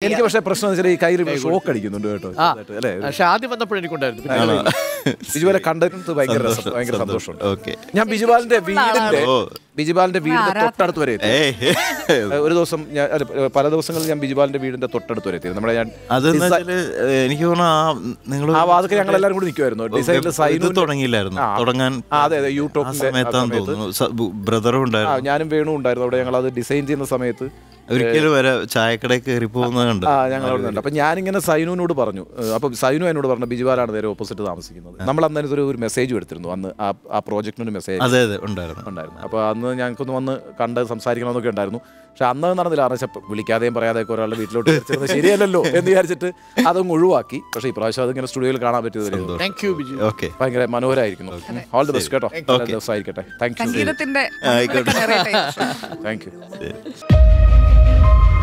എനിക്ക് പക്ഷേ പ്രശ്നം എന്ന് വെച്ചാൽ ഈ കയ്യിൽ ഷോക്ക് അടിക്കുന്നുണ്ട് കേട്ടോ ആ ചെറുതായിട്ട്, അല്ലേ പക്ഷെ ആദ്യം വന്നപ്പോഴും എനിക്കുണ്ടായിരുന്നു പിന്നെ ആണോ? ബിജുബാലെ കണ്ടിട്ട് ഭയങ്കര രസം ഭയങ്കര സന്തോഷമുണ്ട് ഓക്കെ ഞാൻ ബിജുബാലിന്റെ വീടിന്റെ ഓ. ബിജുബാലിന്റെ വീടിന്റെ തൊട്ടടുത്ത് വരെ എത്തി ഏയ് ഏഹ് ഒരു ദിവസം ഞാൻ അല്ല, പല ദിവസങ്ങളിൽ ഞാൻ ബിജുബാലിന്റെ വീടിന്റെ തൊട്ടടുത്ത് വരെ എത്തി നമ്മുടെ ഞാൻ അതെന്ന് ഡിസൈ- വെച്ചാല് എനിക്ക് തോന്നുന്നു ആ നിങ്ങൾ ആ വാതൊക്കെ ഞങ്ങൾ എല്ലാവരും കൂടി നിൽക്കുമായിരുന്നു ഡിസൈനിൽ ഇത് സൈനു തുടങ്ങിയില്ലായിരുന്നു ആ. തുടങ്ങാൻ ആ, അതെ അതെ ആ യൂട്യൂബിന്റെ സമയത്താന്ന് തോന്നുന്നു ബ്രദറും ആ, ഉണ്ടായിരുന്നു ഞാനും വേണു ഉണ്ടായിരുന്നു അവിടെ ഞങ്ങൾ അത് ഡിസൈൻ ചെയ്യുന്ന സമയത്ത് ഒരിക്കലും വരെ ചായക്കടയിൽ കയറി പോകുന്നത് കണ്ട് ആ ഞങ്ങൾ അവിടെ ഉണ്ട് അപ്പൊ ഞാനിങ്ങനെ സൈനുവിനോട് പറഞ്ഞു ഏഹ്, അപ്പൊ സൈനു എന്നോട് പറഞ്ഞു ബിജുബാലാണ് നേരെ ഓപ്പോസിറ്റ് താമസിക്കുന്നത് നമ്മൾ അന്നേരം ഒരു ഒരു മെസ്സേജ് എടുത്തിരുന്നു അന്ന് ആ ആ പ്രോജക്റ്റിന് മെസ്സേജ് അതെ അതെ ഉണ്ടായിരുന്നു ഉണ്ടായിരുന്നു അപ്പോൾ അന്ന് ഞങ്ങൾക്കൊന്ന് വന്ന് കണ്ട് സംസാരിക്കണമെന്നൊക്കെ ഉണ്ടായിരുന്നു പക്ഷെ അന്ന് അത് നടന്നില്ല കാരണം വെച്ചാൽ വിളിക്കാതെയും പറയാതെയൊക്കെ ഒരാളുടെ വീട്ടിലോട്ട് വിളിച്ചിരുന്നത് ശരിയല്ലല്ലോ എന്ന് വിചാരിച്ചിട്ട് അതങ്ങ് ഒഴിവാക്കി പക്ഷേ ഇപ്രാവശ്യം അതിങ്ങനെ സ്റ്റുഡിയോയിൽ കാണാൻ പറ്റിയത് താങ്ക് യു ബിജു ഓക്കെ ഭയങ്കര മനോഹരമായിരിക്കുന്നു ഓൾ ദി ബെസ്റ്റ് കേട്ടോ നല്ല ദിവസമായിരിക്കട്ടെ താങ്ക് യു സംഗീതത്തിന്റെ ആയിക്കോട്ടെ. നിറയട്ടെ ഈ വർഷം. Thank you